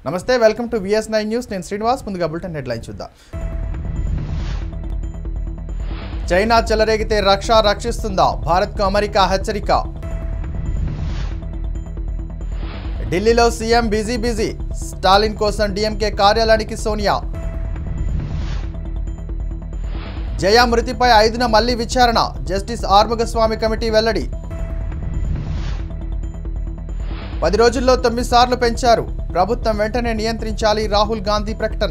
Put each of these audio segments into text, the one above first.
నమస్తే welcome to VS nine news నేను శ్రీనివాస్ ముందుగా బులెటిన్ హెడ్లైన్ చూద్దాం చైనా చెలరేగితే రక్ష రక్షిస్తుందా భారత్కు అమెరికా హెచ్చరిక ఢిల్లీలో సీఎం బిజీ బిజీ స్టాలిన్ కోసం డీఎంకే కార్యాలయానికి సోనియా జయ మృతిపై ఐదున మళ్లీ విచారణ జస్టిస్ ఆర్ముగస్వామి కమిటీ వెల్లడి పది రోజుల్లో తొమ్మిది సార్లు పెంచారు ప్రభుత్వం వెంటనే నియంత్రించాలి రాహుల్ గాంధీ ప్రకటన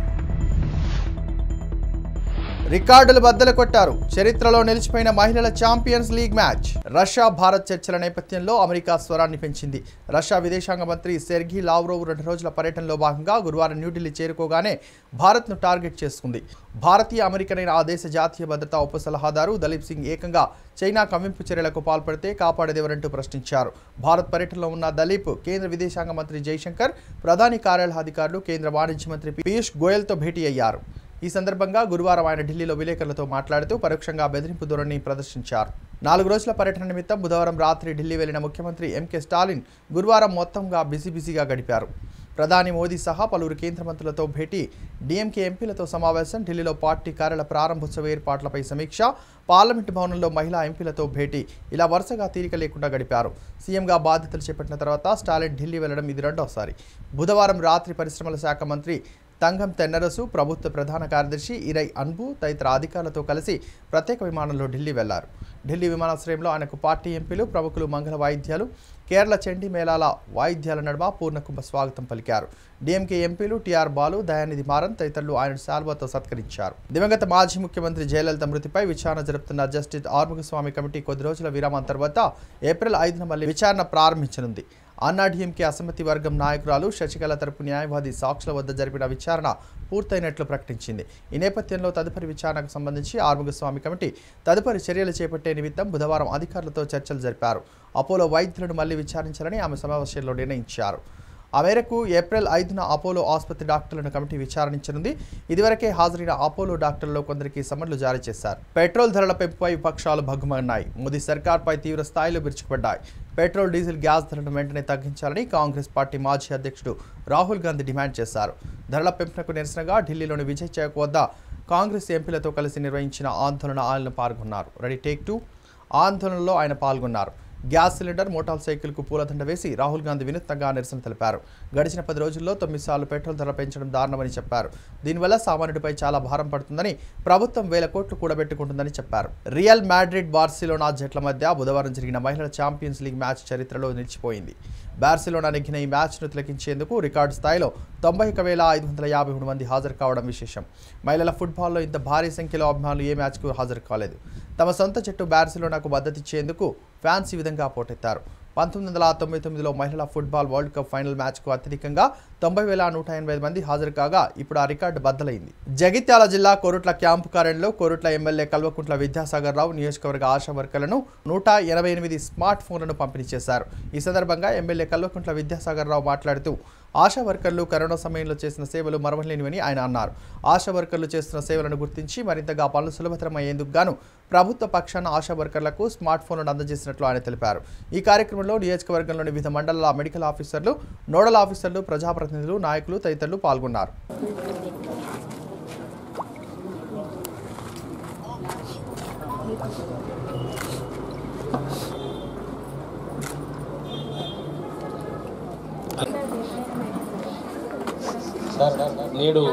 రికార్డులు బద్దలు కొట్టారు చరిత్రలో నిలిచిపోయిన మహిళల champions league match Russia Bharat చర్చల నేపథ్యంలో అమెరికా స్వరాన్ని పెంచింది రష్యా విదేశాంగ మంత్రి సెర్గీ లావ్రోవ్ రెండు రోజుల పర్యటనలో భాగంగా గురువారం న్యూఢిల్లీ చేరుకోగానే భారత్ను టార్గెట్ చేసుకుంది భారతీయ అమెరికనైన ఆ దేశ జాతీయ భద్రతా ఉప సలహాదారు దలీప్ సింగ్ ఏకంగా చైనా కవ్వింపు చర్యలకు పాల్పడితే కాపాడేదెవరంటూ ప్రశ్నించారు భారత్ పర్యటనలో ఉన్న దలీప్ కేంద్ర విదేశాంగ మంత్రి జైశంకర్ ప్రధాని కార్యాలయ అధికారులు కేంద్ర వాణిజ్య మంత్రి పీయూష్ గోయల్తో భేటీ అయ్యారు ఈ సందర్భంగా గురువారం ఆయన ఢిల్లీలో విలేకరులతో మాట్లాడుతూ పరోక్షంగా బెదిరింపు ధోరణి ప్రదర్శించారు నాలుగు రోజుల పర్యటన నిమిత్తం బుధవారం రాత్రి ఢిల్లీ వెళ్లిన ముఖ్యమంత్రి ఎంకే స్టాలిన్ గురువారం మొత్తంగా బిజీ బిజీగా గడిపారు ప్రధాని మోదీ సహా పలువురు కేంద్ర మంత్రులతో భేటీ డీఎంకే ఎంపీలతో సమావేశం ఢిల్లీలో పార్టీ కార్యాలయ ప్రారంభోత్సవ ఏర్పాట్లపై సమీక్ష పార్లమెంటు భవనంలో మహిళా ఎంపీలతో భేటీ ఇలా వరుసగా తీరిక లేకుండా గడిపారు సీఎంగా బాధ్యతలు చేపట్టిన తర్వాత స్టాలిన్ ఢిల్లీ వెళ్లడం ఇది రెండోసారి బుధవారం రాత్రి పరిశ్రమల శాఖ మంత్రి తంగం తెన్నరసు ప్రభుత్వ ప్రధాన కార్యదర్శి ఇరై అన్బు తదితర అధికారులతో కలిసి ప్రత్యేక విమానంలో ఢిల్లీ వెళ్లారు ఢిల్లీ విమానాశ్రయంలో ఆయనకు పార్టీ ఎంపీలు ప్రముఖులు మంగళ వాయిద్యాలు కేరళ చండీ మేళాల వాయిద్యాల నడుమ పూర్ణకుంభ స్వాగతం పలికారు డీఎంకే ఎంపీలు టీఆర్ బాలు దయానిధి మారన్ తదితరులు ఆయన శాల్వాతో సత్కరించారు దివంగత మాజీ ముఖ్యమంత్రి జయలలిత మృతిపై విచారణ జరుపుతున్న జస్టిస్ ఆర్ముగస్వామి కమిటీ కొద్ది రోజుల విరామం తర్వాత ఏప్రిల్ ఐదున మళ్లీ విచారణ ప్రారంభించనుంది అన్నాడీఎంకే అసమ్మతి వర్గం నాయకురాలు శశికళ తరపు న్యాయవాది సాక్షుల వద్ద జరిపిన విచారణ పూర్తయినట్లు ప్రకటించింది ఈ నేపథ్యంలో తదుపరి విచారణకు సంబంధించి ఆర్ముగస్వామి కమిటీ తదుపరి చర్యలు చేపట్టే నిమిత్తం బుధవారం అధికారులతో చర్చలు జరిపారు అపోలో వైద్యులను మళ్లీ విచారించాలని ఆమె సమావేశంలో నిర్ణయించారు ఆ మేరకు ఏప్రిల్ ఐదున అపోలో ఆసుపత్రి డాక్టర్లను కమిటీ విచారించనుంది ఇదివరకే హాజరైన అపోలో డాక్టర్లలో కొందరికి సమన్లు జారీ చేశారు పెట్రోల్ ధరల పెంపుపై విపక్షాలు భగ్గుమన్నాయి మోదీ సర్కార్పై తీవ్ర స్థాయిలో విరుచుకుపడ్డాయి పెట్రోల్ డీజిల్ గ్యాస్ ధరలను వెంటనే తగ్గించాలని కాంగ్రెస్ పార్టీ మాజీ అధ్యక్షుడు రాహుల్ గాంధీ డిమాండ్ చేశారు ధరల పెంపునకు నిరసనగా ఢిల్లీలోని విజయ్ చౌక్ వద్ద కాంగ్రెస్ ఎంపీలతో కలిసి నిర్వహించిన ఆందోళన ఆయన పాల్గొన్నారు రెడీ టేక్ టూ ఆందోళనలో ఆయన పాల్గొన్నారు గ్యాస్ సిలిండర్ మోటార్ సైకిల్కు పూలదండ వేసి రాహుల్ గాంధీ వినూత్నంగా నిరసన తెలిపారు గడిచిన పది రోజుల్లో తొమ్మిది సార్లు పెట్రోల్ ధర పెంచడం దారుణమని చెప్పారు దీనివల్ల సామాన్యుడిపై చాలా భారం పడుతుందని ప్రభుత్వం వేల కోట్లు కూడబెట్టుకుంటుందని చెప్పారు రియల్ మాడ్రిడ్ బార్సిలోనా జట్ల మధ్య బుధవారం జరిగిన మహిళల ఛాంపియన్స్ లీగ్ మ్యాచ్ చరిత్రలో నిలిచిపోయింది బార్సిలోనా నెగ్గిన ఈ మ్యాచ్ను తిలకించేందుకు రికార్డు స్థాయిలో తొంభై ఒక వేల ఐదు వందల యాభై మూడు మంది హాజరు కావడం విశేషం మహిళల ఫుట్బాల్లో ఇంత భారీ సంఖ్యలో అభిమానులు ఏ మ్యాచ్కు హాజరు కాలేదు తమ సొంత జట్టు బార్సిలోనాకు మద్దతిచ్చేందుకు ఫ్యాన్స్ ఈ విధంగా పోటెత్తారు పంతొమ్మిది వందల తొంభై తొమ్మిదిలో మహిళల ఫుట్బాల్ వరల్డ్ కప్ ఫైనల్ మ్యాచ్కు అత్యధికంగా తొంభై వేల నూట ఎనభై ఐదు మంది హాజరు కాగా ఇప్పుడు ఆ రికార్డు బద్దలైంది జగిత్యాల జిల్లా కోరుట్ల క్యాంపు కార్యంలో కోరుట్ల ఎమ్మెల్యే కల్వకుంట్ల విద్యాసాగర్ రావు నియోజకవర్గ ఆశా వర్కర్లను నూట ఎనభై ఎనిమిది స్మార్ట్ ఫోన్లను పంపిణీ చేశారు ఈ సందర్భంగా ఎమ్మెల్యే కల్వకుంట్ల విద్యాసాగర్ రావు మాట్లాడుతూ ఆశా వర్కర్లు కరోనా సమయంలో చేసిన సేవలు మరవలేనివని ఆయన అన్నారు ఆశా వర్కర్లు చేస్తున్న సేవలను గుర్తించి మరింతగా పనులు సులభతరం అయ్యేందుకు గాను ప్రభుత్వ పక్షాన ఆశా వర్కర్లకు స్మార్ట్ ఫోన్లను అందజేసినట్లు ఆయన తెలిపారు ఈ కార్యక్రమంలో నియోజకవర్గంలోని వివిధ మండలాల మెడికల్ ఆఫీసర్లు నోడల్ ఆఫీసర్లు ప్రజాప్రతినిధులు నాయకులు తదితరులు పాల్గొన్నారు సార్ నేడు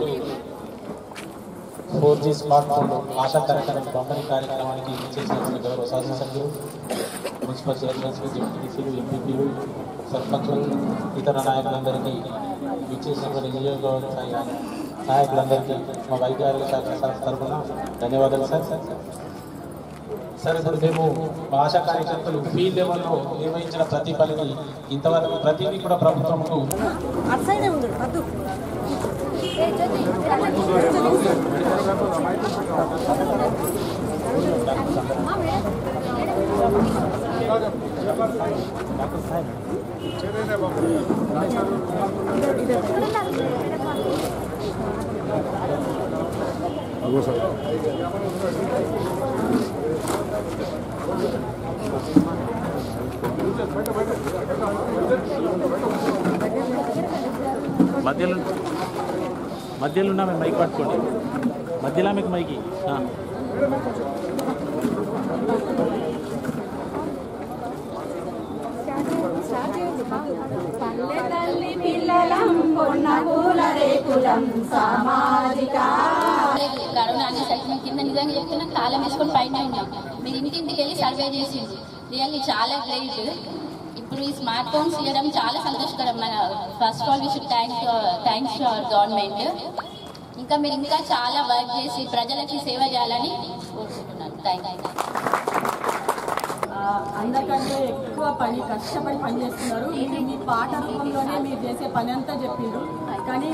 four G smart phone Asha కార్యక్రమం పంపిణీ కార్యక్రమానికి చేసిన గౌరవ శాసనసభ్యులు మున్సిపల్ చైర్మన్స్ జెడ్పీటీసీలు ఎంపీపీలు సర్పంచులు ఇతర నాయకులందరికీ ఇచ్చేసినటువంటి నియోజకవర్గ నాయకులందరికీ మా వైద్యారోగ్య శాఖ శాఖ తరఫున ధన్యవాదాలు సార్ సార్ ఇప్పుడు మేము మా ఆశా కార్యకర్తలు ఫీల్డ్ లెవెల్లో నిర్వహించిన ప్రతి పనిని ఇంతవరకు ప్రతిదీ కూడా ప్రభుత్వంకు అటు సైడే ఉంది వద్దు మధ్యలో మధ్యలో ఉన్న మైక్ పట్టుకోండి మధ్యలో మీకు మైకి ఆ. పల్లె తల్లి పిల్లలం కొన్న పూల రేకులం సామాజిక కరోనా అనేసరికి మేము కింద నిజంగా చెప్తున్నా తాళం వేసుకొని పైన ఉన్నాం మీరు ఇంటింటికి వెళ్ళి సర్వే చేసింది రియల్లీ చాలా గ్రేట్ ఇప్పుడు ఈ స్మార్ట్ ఫోన్స్ ఇవ్వడం చాలా సంతోషకరం మన first all we should thank thanks to our government ఇంకా మీరు ఇంకా చాలా వర్క్ చేసి ప్రజలకి సేవ చేయాలని కోరుకుంటున్నాను థ్యాంక్ యూ ఆ, అందరికంటే ఎక్కువ పని కష్టపడి పని చేస్తున్నారు మీరు మీ పాట రూపంలోనే మీరు చేసే పని అంతా చెప్పిండ్రు కానీ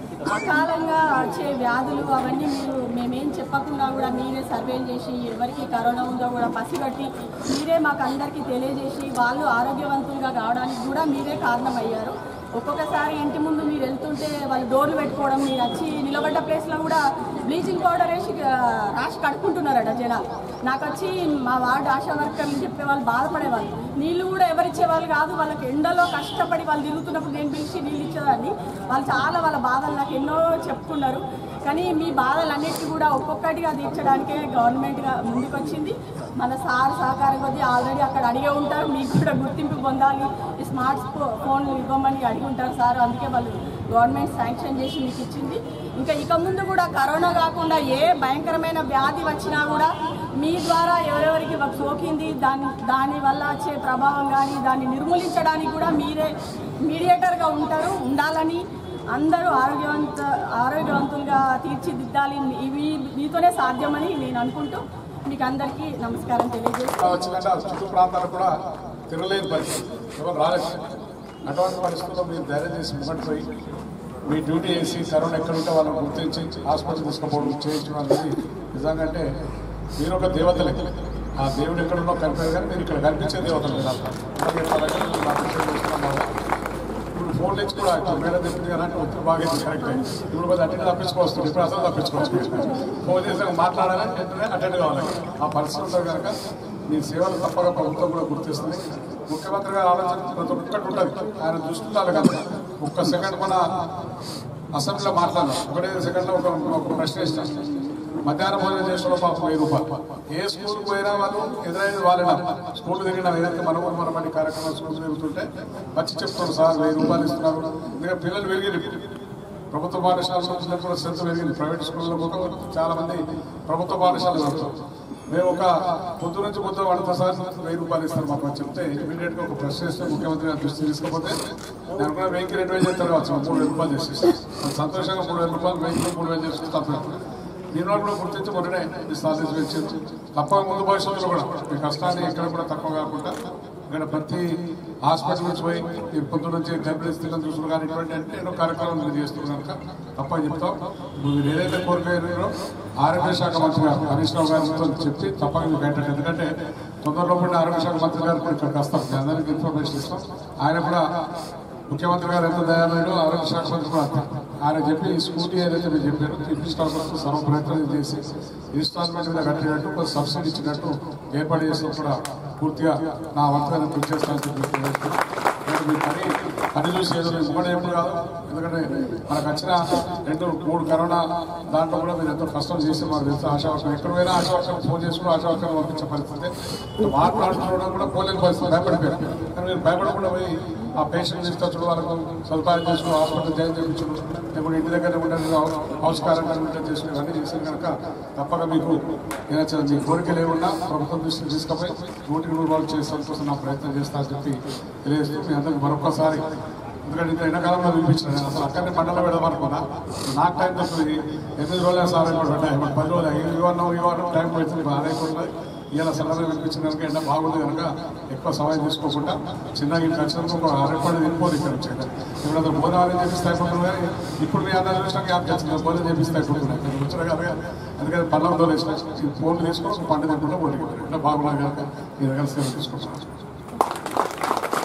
అకాలంగా వచ్చే వ్యాధులు అవన్నీ మీరు మేమేం చెప్పకుండా కూడా మీరే సర్వేలు చేసి ఎవరికి కరోనా ఉందో కూడా పసిగట్టి మీరే మాకు అందరికీ తెలియజేసి వాళ్ళు ఆరోగ్యవంతులుగా కావడానికి కూడా మీరే కారణమయ్యారు ఒక్కొక్కసారి ఇంటి ముందు మీరు వెళ్తుంటే వాళ్ళు డోర్లు పెట్టుకోవడం మీరు వచ్చి నిలబడ్డ ప్లేస్లో కూడా బ్లీచింగ్ పౌడర్ వేసి ఆ, రాసి కడుక్కుంటున్నారట జనాలు నాకు వచ్చి మా వార్డు ఆశా వర్కర్లు చెప్పే వాళ్ళు బాధపడేవాళ్ళు నీళ్ళు కూడా ఎవరిచ్చేవాళ్ళు కాదు వాళ్ళకి ఎండలో కష్టపడి వాళ్ళు తిరుగుతున్నప్పుడు నేను పిలిచి నీళ్ళు ఇచ్చేదాన్ని వాళ్ళు చాలా వాళ్ళ బాధలు నాకు ఎన్నో చెప్తున్నారు కానీ మీ బాధలన్నిటికీ కూడా ఒక్కొక్కటిగా తీర్చడానికే గవర్నమెంట్గా ముందుకొచ్చింది మన సార్ సహకారం కొద్దీ ఆల్రెడీ అక్కడ అడిగే ఉంటారు మీకు కూడా గుర్తింపు పొందాలి ఈ స్మార్ట్ ఫో- ఫోన్లు ఇవ్వమని అడిగి ఉంటారు సార్ అందుకే వాళ్ళు గవర్నమెంట్ శాంక్షన్ చేసి మీకు ఇచ్చింది ఇంకా ఇక ముందు కూడా కరోనా కాకుండా ఏ భయంకరమైన వ్యాధి వచ్చినా కూడా మీ ద్వారా ఎవరెవరికి ఒక సోకింది దాని దాని వల్ల వచ్చే ప్రభావం కానీ దాన్ని నిర్మూలించడానికి కూడా మీరే మీడియేటర్గా ఉంటారు ఉండాలని అందరూ ఆరోగ్యవంత ఆరోగ్యవంతులుగా తీర్చిదిద్దాలి ఇవి మీతోనే సాధ్యమని నేను అనుకుంటూ మీకు అందరికీ నమస్కారం తెలియజేస్తాను వచ్చిందంటే ఆ చుట్టూ ప్రాంతాలు కూడా తిరగలేని పరిస్థితి ఎవరు రాలేదు అటువంటి పరిస్థితుల్లో మీరు ధైర్యం చేసి ముంగట్టు పోయి మీ డ్యూటీ చేసి కరోనా ఎక్కడ ఉంటే వాళ్ళని గుర్తించి హాస్పిటల్ తీసుకుపోవడం చేయించడం అనేది నిజంగా అంటే మీరు ఒక దేవతలే ఆ దేవుడు ఎక్కడున్నో కనిపారు కానీ మీరు ఇక్కడ కనిపించే దేవతలు మీరు అంతా. అలాగే మా దగ్గర మీరు మాకు విషయం చేస్తున్నాం బాగా. ఇప్పుడు ఫోన్ నుంచి కూడా ఇప్పుడు మేడం చెప్పింది కదా అంటే ఒత్తిడి బాగా అయింది కరెక్ట్ ఇప్పుడు కొంచెం అటెండ్ తప్పించుకోవచ్చు ఇప్పుడు అసలు తప్పించుకోవచ్చు ఫోన్ చేసి మాట్లాడాలి వెంటనే అటెండ్ కావాలి ఆ పరిస్థితి ఉంటుంది కనుక మీ సేవలు తప్పగా ప్రభుత్వం కూడా గుర్తిస్తుంది ముఖ్యమంత్రి గారు ఆలోచన ప్రతి ఒక్కటి ఉంటుంది ఆయన దృష్టి ఉండాలి కదా ఒక్క సెకండ్ మన అసెంబ్లీలో మాట్లాడాలి ఒకటే సెకండ్లో ఒక ఒక ప్రశ్న వేసిన మధ్యాహ్నం భోజనం చేసిన పాపం వెయ్యి రూపాయలు ఏ స్కూల్కి పోయినా వాళ్ళు ఎదురైన వాళ్ళైనా స్కూల్ తిరిగిన ఏదైతే మన ఊరు మన పని కార్యక్రమాలు స్కూల్ తిరుగుతుంటే వచ్చి చెప్తారు సార్ వెయ్యి రూపాయలు ఇస్తున్నారు ఎందుకంటే పిల్లలు పెరిగి ప్రభుత్వ పాఠశాలలో పిల్లలు కూడా శ్రద్ధ పెరిగింది ప్రైవేట్ స్కూల్లో కూడా చాలా మంది ప్రభుత్వ పాఠశాలలో చదువుతారు మేము ఒక పొద్దు నుంచి పొద్దు వంట సార్ వెయ్యి రూపాయలు ఇస్తారు మాకు అని చెప్తే ఇమీడియట్ గా ఒక ప్రశ్న చేస్తే ముఖ్యమంత్రి గారి దృష్టి తీసుకపోతే నేను కూడా వెయ్యికి రెండు వేలు చేస్తారు కావచ్చు మూడు వేల రూపాయలు చేసేసి సంతోషంగా మూడు వేల రూపాయలు వెయ్యికి మూడు వేలు చేసి తప్పదు మీరు వాళ్ళు కూడా గుర్తించి మొన్ననే మీ సాధించి వచ్చింది తప్ప ముందు భవిష్యత్తులో కూడా మీ కష్టాన్ని ఎక్కడ కూడా తక్కువ కాకుండా ఇక్కడ ప్రతి హాస్పిటల్ నుంచి పోయి ఈ పొద్దు నుంచి టెంపరేచర్ స్థితిని చూసుకుని కానీ ఇటువంటి అంటే ఎన్నో కార్యక్రమాలు మీరు చేస్తున్నారు కనుక తప్ప చెప్తాం ఇప్పుడు మీరు ఏదైతే కోరికో ఆరోగ్య శాఖ మంత్రి గారు హరీష్ రావు గారితో చెప్పి తప్పక మీకు ఏంటంటే ఎందుకంటే తొందరలో పడిన ఆరోగ్య శాఖ మంత్రి గారు కూడా ఇక్కడికి వస్తాం మీ అందరికీ ఇన్ఫర్మేషన్ ఇస్తాం ఆయన కూడా ముఖ్యమంత్రి గారు ఎంత దయాళుడు ఆరోగ్య శాఖ మంత్రి కూడా అంతే. ఆయన చెప్పి ఈ స్కూటీ ఏదైతే మీరు చెప్పారో ఇన్స్టాల్మెంట్ సర్వ ప్రయత్నం చేసి ఇన్స్టాల్మెంట్ మీద కట్టినట్టు కొంత సబ్సిడీ ఇచ్చినట్టు ఏర్పాటు చేసిన కూడా పూర్తిగా నా వంతుగా కృషి చేస్తానని చెప్పి తెలియజేస్తున్నాను. నేను మీ పని పని చూసి ఏదో నేను ముమ్మడి ఎప్పుడు కాదు ఎందుకంటే మనకు వచ్చిన రెండు మూడు కరోనా దాంట్లో కూడా మీరు ఎంతో కష్టం చేసి మాకు తెలుసు ఆశావర్షం ఎక్కడ పోయినా ఆశావర్షం ఫోన్ చేసుకుని ఆశావర్షం పంపించే పరిస్థితి మాట్లాడుకోవడం కూడా పోలేని పరిస్థితి భయపడిపోయారు కానీ మీరు భయపడకుండా పోయి ఆ పేషెంట్ తీసుకొచ్చడం వాళ్ళకు సదుపాయం చేసుకుని హాస్పిటల్ జాయిన్ చేయించడం లేకుంటే ఇంటి దగ్గర ఉండడం హౌస్ కార్యక్రమం చేసుకుని ఇవన్నీ చేశారు కనుక తప్పక మీకు ఏదైనా మీ కోరికలు ఏమన్నా ప్రభుత్వం దృష్టికి తీసుకుపోయి నూటికి నూరు వాళ్ళు చేస్తాను కోసం నా ప్రయత్నం చేస్తా అని చెప్పి తెలియజేస్తూ మీ అందరికి మరొకసారి ఎందుకంటే ఇంత ఎండాకాలంలో వినిపించిన నేను అసలు అక్కడనే మండలం పెడదామనుకున్నా నాకు టైం తప్పుతుంది ఎనిమిది రోజులే సార్ ఇప్పుడు పడ్డాయి మరి పది రోజులు ఇవ్వడం ఇవ్వడం టైం పడుతుంది బాగా అయిపోతుంది ఇలా సడన్గా వినిపించిన కనుక ఎండ బాగుంది కనుక ఎక్కువ సమయం తీసుకోకుండా చిన్నగా ఇంటి వచ్చినందుకు ఒక అరపడి వెళ్ళిపోదు ఇక్కడ నుంచి ఇప్పుడు అతను భోజనం చేపిస్తే అయిపోతుంది కానీ ఇప్పుడు మీ అందరూ చూసినాక యాప్ చేస్తుంది భోజనం చేపిస్తే అయిపోతుంది ఇక్కడ వచ్చిన కదా అందుకని పళ్ళంతో వేసిన ఫోన్ తీసుకొని పంట తింటుంటే పోటీ ఇట్లా బాగున్నాయి కనుక మీ దగ్గర సేవ తీసుకుంటున్నాను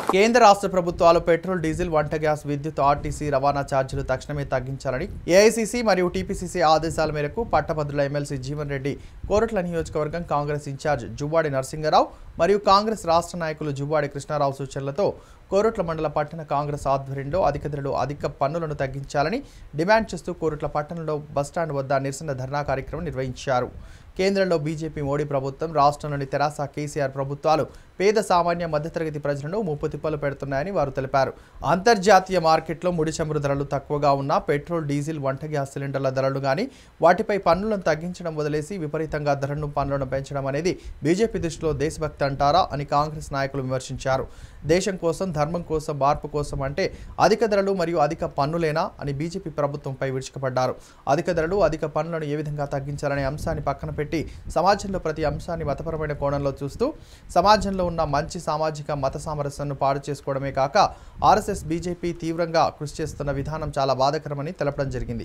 కేంద్ర రాష్ట్ర ప్రభుత్వాలు పెట్రోల్ డీజిల్ వంట గ్యాస్ విద్యుత్ ఆర్టీసీ రవాణా ఛార్జీలు తక్షణమే తగ్గించాలని ఏఐసీసీ మరియు టీపీసీసీ ఆదేశాల మేరకు పట్టభద్రుల ఎమ్మెల్సీ జీవన్ రెడ్డి కోరట్ల నియోజకవర్గం కాంగ్రెస్ ఇన్ఛార్జ్ జువ్వాడి నరసింగరావు మరియు కాంగ్రెస్ రాష్ట్ర నాయకులు జువ్వాడి కృష్ణారావు సూచనలతో కోరుట్ల మండల పట్టణ కాంగ్రెస్ ఆధ్వర్యంలో అధిక ధరలు అధిక పన్నులను తగ్గించాలని డిమాండ్ చేస్తూ కోరుట్ల పట్టణంలో బస్టాండ్ వద్ద నిరసన ధర్నా కార్యక్రమం నిర్వహించారు కేంద్రంలో బీజేపీ మోడీ ప్రభుత్వం రాష్ట్రంలోని తెరాస కేసీఆర్ ప్రభుత్వాలు పేద సామాన్య మధ్యతరగతి ప్రజలను ముప్పు తిప్పలు పెడుతున్నాయని వారు తెలిపారు అంతర్జాతీయ మార్కెట్లో ముడి చమురు ధరలు తక్కువగా ఉన్న పెట్రోల్ డీజిల్ వంట గ్యాస్ సిలిండర్ల ధరలు కానీ వాటిపై పన్నులను తగ్గించడం వదిలేసి విపరీతంగా ధరలను పన్నులను పెంచడం అనేది బీజేపీ దృష్టిలో దేశభక్తి అంటారా అని కాంగ్రెస్ నాయకులు విమర్శించారు దేశం కోసం ధర్మం కోసం మార్పు కోసం అంటే అధిక ధరలు మరియు అధిక పన్నులేనా అని బీజేపీ ప్రభుత్వంపై విరుచుకుపడ్డారు అధిక ధరలు అధిక పన్నులను ఏ విధంగా తగ్గించాలనే అంశాన్ని పక్కన పెట్టి సమాజంలో ప్రతి అంశాన్ని మతపరమైన కోణంలో చూస్తూ సమాజంలో ఉన్న మంచి సామాజిక మత సామరస్యాన్ని పాడు చేసుకోవడమే కాక ఆర్ఎస్ఎస్ బీజేపీ తీవ్రంగా కృషి చేస్తున్న విధానం చాలా బాధాకరమని తెలపడం జరిగింది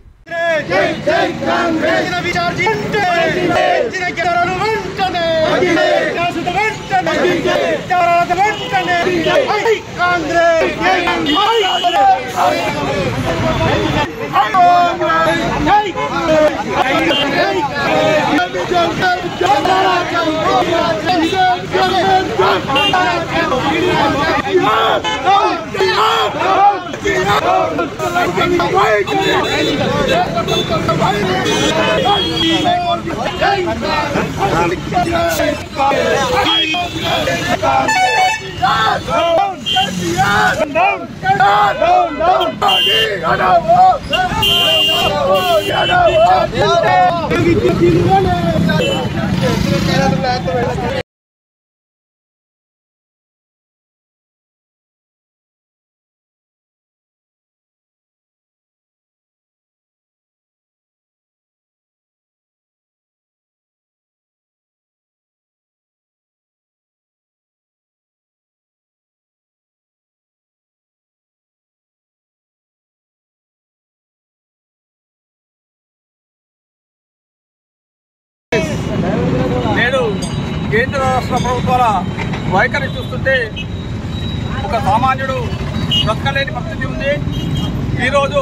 నేడు కేంద్ర రాష్ట్ర ప్రభుత్వాల వైఖరి చూస్తుంటే ఒక సామాన్యుడు బ్రతకలేని పరిస్థితి ఉంది ఈరోజు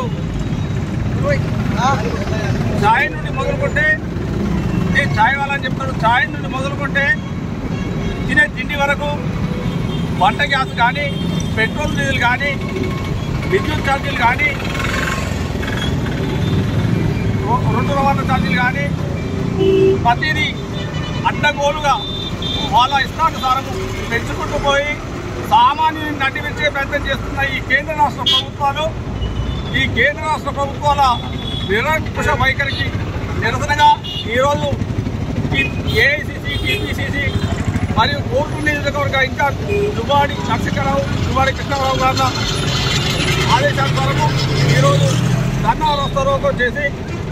ఛాయ్ నుండి మొదలుకుంటే నేను ఛాయ్ వాళ్ళని చెప్తాడు ఛాయ్ నుండి మొదలుకుంటే తినే తిండి వరకు వంట గ్యాస్ కానీ పెట్రోల్ డీజిల్ కానీ విద్యుత్ ఛార్జీలు కానీ రో- రెండు రవాణా ఛార్జీలు కానీ ప్రతిదీ అడ్డగోలుగా వాళ్ళ ఇష్టానుసారం పెంచుకుంటూ పోయి సామాన్యుని నటించే ప్రయత్నం చేస్తున్న ఈ కేంద్ర రాష్ట్ర ప్రభుత్వాలు ఈ కేంద్ర రాష్ట్ర ప్రభుత్వాల నిరంకుశ వైఖరికి నిరసనగా ఈరోజు ఏఐసిసి టీపీసీసీ మరియు కోర్టు నియోజకవర్గ ఇంకా దుబాడి నరసింహరావు దుబాడి కృష్ణారావు గారి ఆదేశానుసారము ఈరోజు ధర్నా రోకో చేసి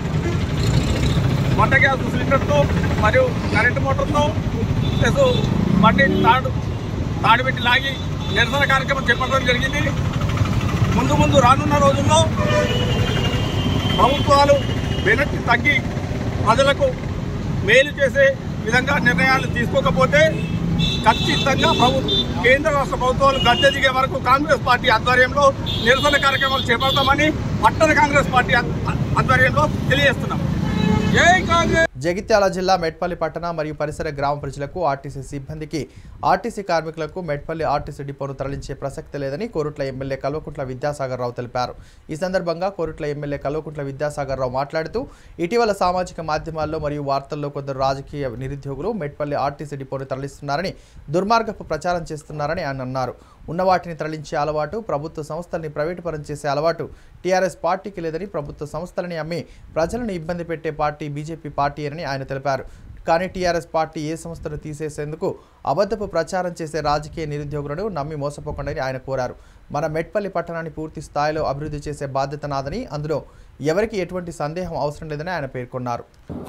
వంట గ్యాస్ సిలిండర్తో మరియు కరెంటు మోటార్తో ప్లస్ బండి తాడు తాడు పెట్టి లాగి నిరసన కార్యక్రమం చేపట్టడం జరిగింది ముందు ముందు రానున్న రోజుల్లో ప్రభుత్వాలు వెనక్కి తగ్గి ప్రజలకు మేలు చేసే విధంగా నిర్ణయాలు తీసుకోకపోతే ఖచ్చితంగా ప్రభు కేంద్ర రాష్ట్ర ప్రభుత్వాలు గద్దె దిగే వరకు కాంగ్రెస్ పార్టీ ఆధ్వర్యంలో నిరసన కార్యక్రమాలు చేపడతామని పట్టణ కాంగ్రెస్ పార్టీ ఆధ్వ- ఆధ్వర్యంలో తెలియజేస్తున్నాం జై కాంగ్రెస్ జగిత్యాల జిల్లా మెట్పల్లి పట్టణ మరియు పరిసర గ్రామ ప్రజలకు ఆర్టీసీ సిబ్బందికి ఆర్టీసీ కార్మికులకు మెట్పల్లి ఆర్టీసీ డిపోను తరలించే ప్రసక్తి లేదని కోరుట్ల ఎమ్మెల్యే కల్వకుంట్ల విద్యాసాగర్ రావు తెలిపారు ఈ సందర్భంగా కోరుట్ల ఎమ్మెల్యే కల్వకుంట్ల విద్యాసాగర్ రావు మాట్లాడుతూ ఇటీవల సామాజిక మాధ్యమాల్లో మరియు వార్తల్లో కొందరు రాజకీయ నిరుద్యోగులు మెట్పల్లి ఆర్టీసీ డిపోను తరలిస్తున్నారని దుర్మార్గపు ప్రచారం చేస్తున్నారని ఆయన అన్నారు ఉన్న వాటిని తరలించే అలవాటు ప్రభుత్వ సంస్థల్ని ప్రైవేటు పరం చేసే అలవాటు టీఆర్ఎస్ పార్టీకి లేదని ప్రభుత్వ సంస్థలని అమ్మి ప్రజలను ఇబ్బంది పెట్టే పార్టీ బీజేపీ పార్టీ అని ఆయన తెలిపారు కానీ టీఆర్ఎస్ పార్టీ ఏ సంస్థను తీసేసేందుకు అబద్ధపు ప్రచారం చేసే రాజకీయ నిరుద్యోగులను నమ్మి మోసపోకుండా ఆయన కోరారు మన మెట్పల్లి పట్టణాన్ని పూర్తి స్థాయిలో అభివృద్ధి చేసే బాధ్యత నాదని అందులో ఎవరికి ఎటువంటి సందేహం అవసరం లేదని ఆయన పేర్కొన్నారు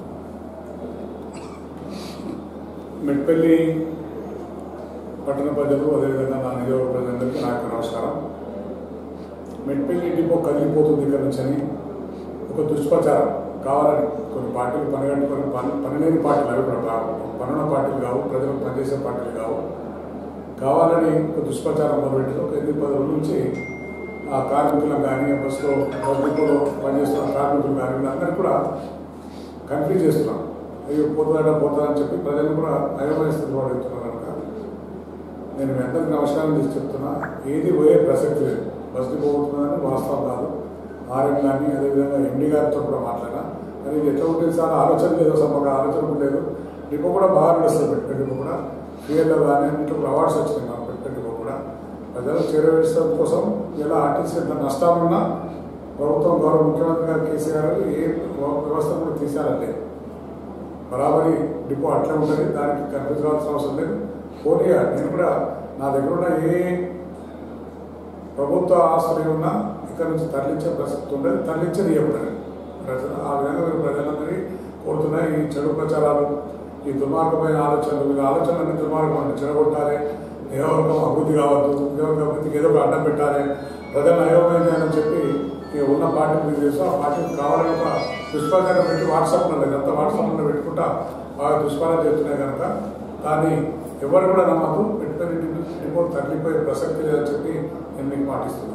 మెట్పల్లి పట్టణ ప్రజలు అదేవిధంగా నా నియోజక ప్రజలందరికీ నా యొక్క నమస్కారం మెట్పల్లి డిపో కదిలిపోతుంది ఇక్కడ నుంచి అని ఒక దుష్ప్రచారం కావాలని కొన్ని పార్టీలు పనిగట్టుకొని పని పనిలేని పార్టీలు అవి కూడా కావు పనున్న పార్టీలు కావు ప్రజలకు పనిచేసే పార్టీలు కావు కావాలని ఒక దుష్ప్రచారం మొదలుపెట్టారు ఒక ఎనిమిది పది రోజుల నుంచి ఆ కార్మికులను కానీ బస్సులో బస్సులో పనిచేస్తున్న కార్మికులు కానీ వీళ్ళందరినీ కూడా కన్ఫ్యూజ్ చేస్తున్నాం అయ్యో పోతుందట పోతుందని చెప్పి ప్రజలు కూడా అయోమయస్థితి పడుతున్నారు కనుక నేను మీ అందరికీ నమస్కారం చేసి చెప్తున్నా ఏది పోయే ప్రసక్తి లేదు బస్సు పోతుందని వాస్తవం కాదు ఆర్ఎం కానీ అదేవిధంగా ఎండి గారితో కూడా మాట్లాడినా అది ఇది ఎట్లా ఉంటుంది సార్ ఆలోచన లేదు అసలు మాకు ఆలోచన కూడా లేదు డిపో కూడా బాగా నడుస్తుంది పెట్టుకుని డిపో కూడా ఫియర్లో కానీ అన్నింటిలో కూడా అవార్డ్స్ వచ్చినాయి మాకు పెట్టుకుని డిపో కూడా ప్రజలు చేరవేసడం కోసం ఇలా ఆర్టీసీ ఎంత నష్టాలున్నా ప్రభుత్వం గౌరవ ముఖ్యమంత్రి గారు కేసీఆర్ గారు ఏ వ్యవస్థ కూడా తీశారంటే బరాబరి డిపో అట్లే ఉంటుంది దానికి కనిపించాల్సిన అవసరం లేదు పోనీగా నేను కూడా నా దగ్గర ఉన్న ఏ ప్రభుత్వ ఆస్తులు ఉన్నా ఇక్కడ నుంచి తరలించే ప్రసక్తి ఉండదు తరలించేది ఇవ్వబడదు ప్రజలు ఆ విధంగా మీరు ప్రజలందరినీ కోరుతున్నా ఈ చెడు ప్రచారాలు ఈ దుర్మార్గమైన ఆలోచనలు మీరు ఆలోచనలన్నీ దుర్మార్గం చెడగొట్టాలి నియోజకవర్గం అభివృద్ధి కావద్దు నియోజక అభివృద్ధికి ఏదో ఒక అడ్డం పెట్టాలి ప్రజలను అయోమయం చేయాలని చెప్పి ఇక ఉన్న పార్టీ మీరు తెలుసు ఆ పార్టీకి కావాలని ఒక దుష్ప్రచారం పెట్టి వాట్సాప్లో లేదు అంత వాట్సాప్లో పెట్టుకుంటా బాగా దుష్ప్రచారం చేస్తున్నాయి కనుక దాన్ని ఎవరు కూడా నమ్మద్దు పెట్టుకుని రిపోర్ట్ తరలిపోయే ప్రసక్తి లేదని చెప్పి నేను మీకు పాటిస్తున్నాను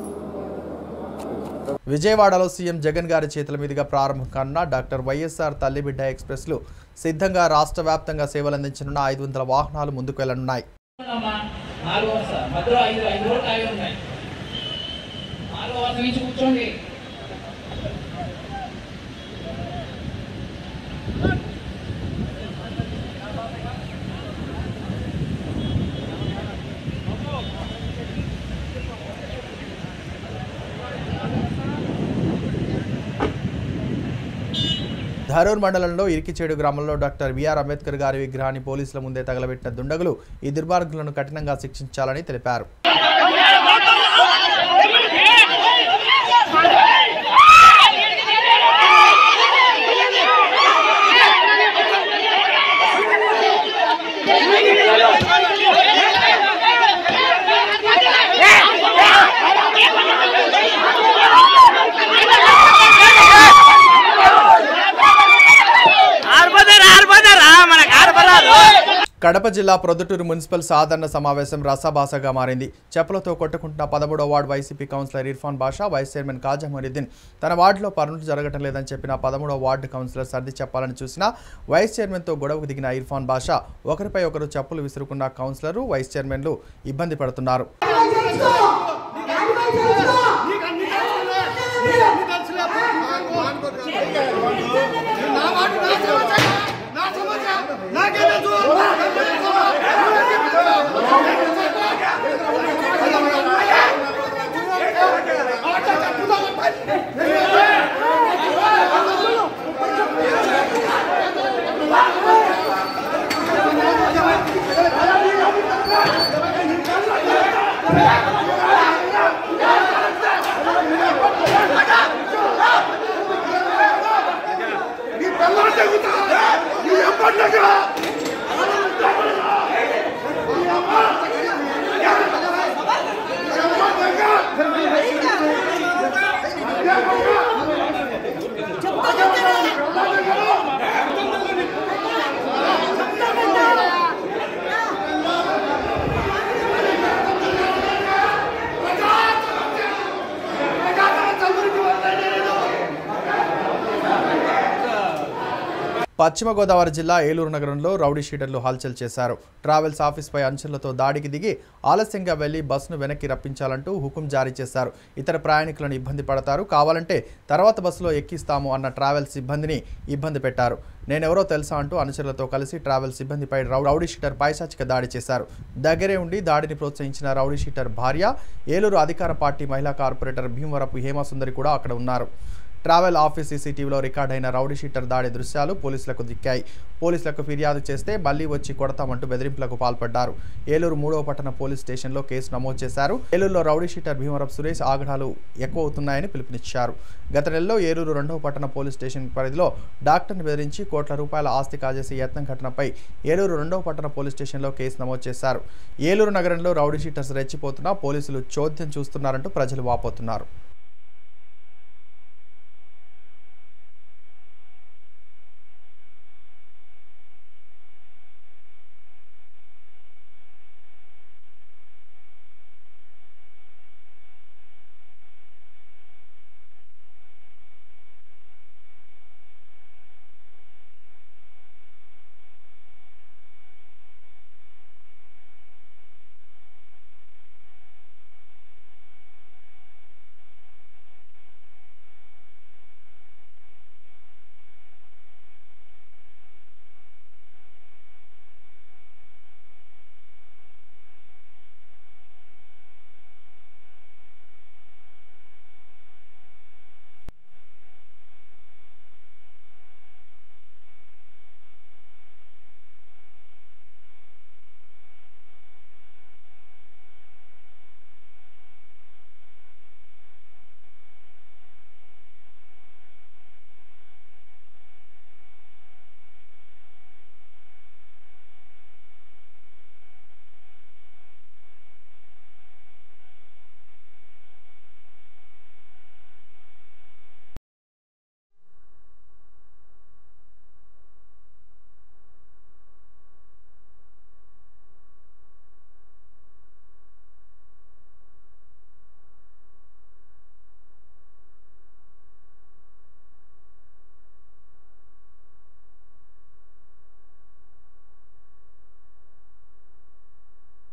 విజయవాడలో సీఎం జగన్ గారి చేతుల మీదుగా ప్రారంభం కానున్న డాక్టర్ వైఎస్ఆర్ తల్లిబిడ్డ ఎక్స్ప్రెస్లు సిద్ధంగా రాష్ట్ర వ్యాప్తంగా సేవలందించనున్న ఐదు వందల వాహనాలు ముందుకు వెళ్లనున్నాయి అమ్మా నాలుగు వరుస మధ్యలో ఐదు ఐదు రోజులు ఆగి ఉన్నాయి నాలుగో వరుస నుంచి కూర్చోండి ధరూర్ మండలంలో ఇరికిచేడు గ్రామంలో డాక్టర్ బిఆర్ అంబేద్కర్ గారి విగ్రహాన్ని పోలీసుల ముందే తగలబెట్టిన దుండగులు ఈ దుర్మార్గులను కఠినంగా శిక్షించాలని తెలిపారు కడప జిల్లా ప్రొద్దుటూరు మున్సిపల్ సాధారణ సమావేశం రసాభాసగా మారింది చెప్పులతో కొట్టుకుంటున్న పదమూడో ward YCP councillor Irfan Basha vice chairman Khaja Moriddin తన వార్డులో పనులు జరగటం లేదని చెప్పిన పదమూడో వార్డు కౌన్సిలర్ సర్ది చెప్పాలని చూసినా వైస్ చైర్మన్తో గొడవకు దిగిన ఇర్ఫాన్ బాషా ఒకరిపై ఒకరు చెప్పులు విసురుకున్న కౌన్సిలర్ వైస్ చైర్మన్లు ఇబ్బంది పడుతున్నారు పశ్చిమ గోదావరి జిల్లా ఏలూరు నగరంలో రౌడీ షీటర్లు హల్చల్ చేశారు ట్రావెల్స్ ఆఫీస్పై అంచులతో దాడికి దిగి ఆలస్యంగా వెళ్లి బస్సును వెనక్కి రప్పించాలంటూ హుకుం జారీ చేశారు ఇతర ప్రయాణికులను ఇబ్బంది పడతారు కావాలంటే తర్వాత బస్సులో ఎక్కిస్తాము అన్న ట్రావెల్స్ సిబ్బందిని ఇబ్బంది పెట్టారు నేనెవరో తెలుసా అంటూ అనుచరులతో కలిసి ట్రావెల్ సిబ్బందిపై రౌ- రౌడీ షీటర్ పైశాచిక దాడి చేశారు దగ్గరే ఉండి దాడిని ప్రోత్సహించిన రౌడీ షీటర్ భార్య ఏలూరు అధికార పార్టీ మహిళా కార్పొరేటర్ భీమవరపు హేమసుందరి కూడా అక్కడ ఉన్నారు ట్రావెల్ ఆఫీస్ సీసీటీవీలో రికార్డ్ అయిన రౌడీ షీటర్ దాడి దృశ్యాలు పోలీసులకు దిక్కాయి పోలీసులకు ఫిర్యాదు చేస్తే మళ్లీ వచ్చి కొడతామంటూ బెదిరింపులకు పాల్పడ్డారు ఏలూరు మూడవ పట్టణ పోలీస్ స్టేషన్లో కేసు నమోదు చేశారు ఏలూరులో రౌడీ షీటర్ భీమవరపు సురేష్ ఆగడాలు ఎక్కువ అవుతున్నాయని పిలుపునిచ్చారు గత నెలలో ఏలూరు రెండవ పట్టణ పోలీస్ స్టేషన్ పరిధిలో డాక్టర్ని బెదిరించి కోట్ల రూపాయల ఆస్తి కాజేసే యత్నం ఘటనపై ఏలూరు రెండవ పట్టణ పోలీస్ స్టేషన్లో కేసు నమోదు చేశారు ఏలూరు నగరంలో రౌడీ షీటర్స్ రెచ్చిపోతున్నా పోలీసులు చోద్యం చూస్తున్నారంటూ ప్రజలు వాపోతున్నారు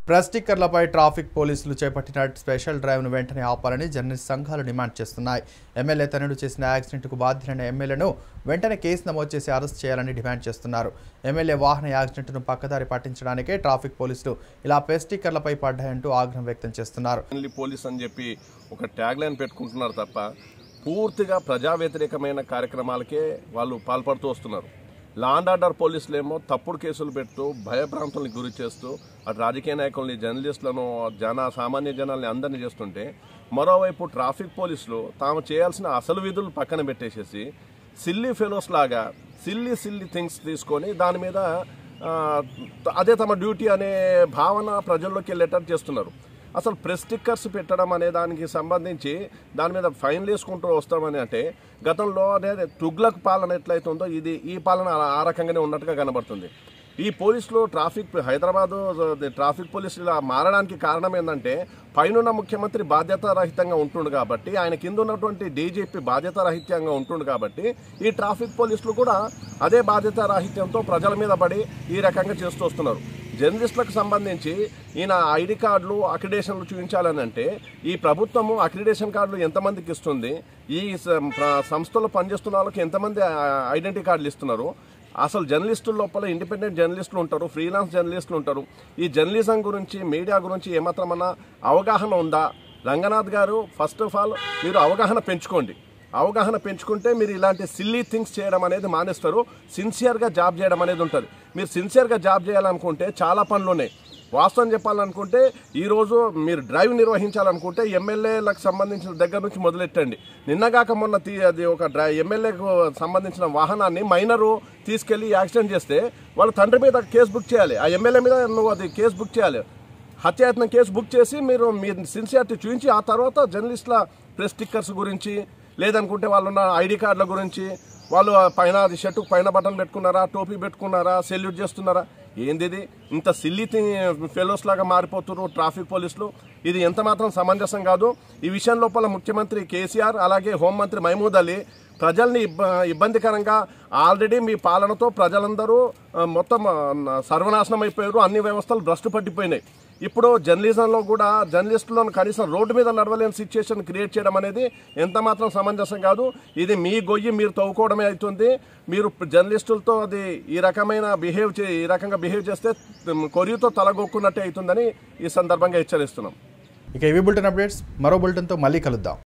ప్రెస్ స్టిక్కర్లపై ట్రాఫిక్ పోలీసులు చేపట్టిన స్పెషల్ డ్రైవ్ను వెంటనే ఆపాలని జర్నలిస్ట్ సంఘాలు డిమాండ్ చేస్తున్నాయి ఎమ్మెల్యే తనయుడు చేసిన యాక్సిడెంట్కు బాధ్యులైన ఎమ్మెల్యేను వెంటనే కేసు నమోదు చేసి అరెస్ట్ చేయాలని డిమాండ్ చేస్తున్నారు ఎమ్మెల్యే వాహన యాక్సిడెంట్ను పక్కదారి పట్టించడానికే ట్రాఫిక్ పోలీసులు ఇలా ప్రెస్ స్టిక్కర్లపై పడ్డాయంటూ ఆగ్రహం వ్యక్తం చేస్తున్నారు ఓన్లీ పోలీస్ అని చెప్పి ఒక ట్యాగ్ లైన్ పెట్టుకుంటున్నారు తప్ప పూర్తిగా ప్రజా వ్యతిరేకమైన కార్యక్రమాలకే వాళ్ళు పాల్పడుతూ వస్తున్నారు లా అండ్ ఆర్డర్ పోలీసులు ఏమో తప్పుడు కేసులు పెడుతూ భయభ్రాంతుల్ని గురి చేస్తూ అటు రాజకీయ నాయకుల్ని జర్నలిస్టులను జన సామాన్య జనాల్ని అందరినీ చేస్తుంటే మరోవైపు ట్రాఫిక్ పోలీసులు తాము చేయాల్సిన అసలు విధులు పక్కన పెట్టేసేసి సిల్లీ ఫెలోస్ లాగా సిల్లీ సిల్లీ థింగ్స్ తీసుకొని దాని మీద ఆ, అదే తమ డ్యూటీ అనే భావన ప్రజల్లోకి వెళ్ళేటట్టు చేస్తున్నారు అసలు ప్రెస్ స్టిక్కర్స్ పెట్టడం అనే దానికి సంబంధించి దాని మీద ఫైన్లు వేసుకుంటూ వస్తామని అంటే గతంలో అనేది తుగ్లక్ పాలన ఎట్లయితుందో ఇది ఈ పాలన ఆ- ఆ రకంగానే ఉన్నట్టుగా కనబడుతుంది ఈ పోలీసులు ట్రాఫిక్ హైదరాబాదు ట్రాఫిక్ పోలీసులు ఇలా మారడానికి కారణం ఏంటంటే పైనున్న ముఖ్యమంత్రి బాధ్యతారహితంగా ఉంటుండు కాబట్టి ఆయన కింద ఉన్నటువంటి డీజీపీ బాధ్యతారహిత్యంగా ఉంటుండు కాబట్టి ఈ ట్రాఫిక్ పోలీసులు కూడా అదే బాధ్యతారాహిత్యంతో ప్రజల మీద పడి ఈ రకంగా చేస్తూ వస్తున్నారు జర్నలిస్టులకు సంబంధించి ఈయన ఐడి కార్డులు అక్రిడేషన్లు చూపించాలని అంటే ఈ ప్రభుత్వము అక్రిడేషన్ కార్డులు ఎంతమందికి ఇస్తుంది ఈ స- ప్ర- సంస్థలో పనిచేస్తున్న వాళ్ళకి ఎంతమంది ఐడెంటిటీ కార్డులు ఇస్తున్నారు అసలు జర్నలిస్టుల లోపల ఇండిపెండెంట్ జర్నలిస్టులు ఉంటారు ఫ్రీలాన్స్ జర్నలిస్టులు ఉంటారు ఈ జర్నలిజం గురించి మీడియా గురించి ఏమాత్రమన్నా అవగాహన ఉందా రంగనాథ్ గారు ఫస్ట్ ఆఫ్ ఆల్ మీరు అవగాహన పెంచుకోండి అవగాహన పెంచుకుంటే మీరు ఇలాంటి సిల్లీ థింగ్స్ చేయడం అనేది మానేస్తారు సిన్సియర్గా జాబ్ చేయడం అనేది ఉంటుంది మీరు సిన్సియర్గా జాబ్ చేయాలనుకుంటే చాలా పనులు ఉన్నాయి వాస్తవం చెప్పాలనుకుంటే ఈరోజు మీరు డ్రైవ్ నిర్వహించాలనుకుంటే ఎమ్మెల్యేలకు సంబంధించిన దగ్గర నుంచి మొదలెట్టండి నిన్నగాక మొన్న తీ అది ఒక డ్రై ఎమ్మెల్యేకు సంబంధించిన వాహనాన్ని మైనరు తీసుకెళ్లి యాక్సిడెంట్ చేస్తే వాళ్ళ తండ్రి మీద కేసు బుక్ చేయాలి ఆ ఎమ్మెల్యే మీద నువ్వు అది కేసు బుక్ చేయాలి హత్యాయత్నం కేసు బుక్ చేసి మీరు మీ సిన్సియారిటీ చూపించి ఆ తర్వాత జర్నలిస్టుల ప్రెస్ స్టిక్కర్స్ గురించి లేదనుకుంటే వాళ్ళు ఉన్న ఐడి కార్డుల గురించి వాళ్ళు ఆ పైన అది షర్టు పైన బటన్ పెట్టుకున్నారా టోపీ పెట్టుకున్నారా సెల్యూట్ చేస్తున్నారా ఏంది ఇది ఇంత సిల్లీ ఫెలోస్ లాగా మారిపోతున్నారు ట్రాఫిక్ పోలీసులు ఇది ఎంత మాత్రం సమంజసం కాదు ఈ విషయం లోపల ముఖ్యమంత్రి కేసీఆర్ అలాగే హోంమంత్రి మహమూద్ అలీ ప్రజల్ని ఇబ్బ ఇబ్బందికరంగా ఆల్రెడీ మీ పాలనతో ప్రజలందరూ ఆ, మొత్తం ఆ, సర్వనాశనం అయిపోయారు అన్ని వ్యవస్థలు భ్రష్టు పట్టిపోయినాయి ఇప్పుడు జర్నలిజంలో కూడా జర్నలిస్టులను కనీసం రోడ్డు మీద నడవలేని సిచ్యుయేషన్ క్రియేట్ చేయడం అనేది ఎంత మాత్రం సమంజసం కాదు ఇది మీ గొయ్యి మీరు తవ్వుకోవడమే అవుతుంది మీరు జర్నలిస్టులతో అది ఈ రకమైన బిహేవ్ చే ఈ రకంగా బిహేవ్ చేస్తే కొరియుతో తలగొక్కున్నట్టే అవుతుందని ఈ సందర్భంగా హెచ్చరిస్తున్నాం ఇక ఇవి బులెటిన్ అప్డేట్స్ మరో బులెటిన్తో మళ్ళీ కలుద్దాం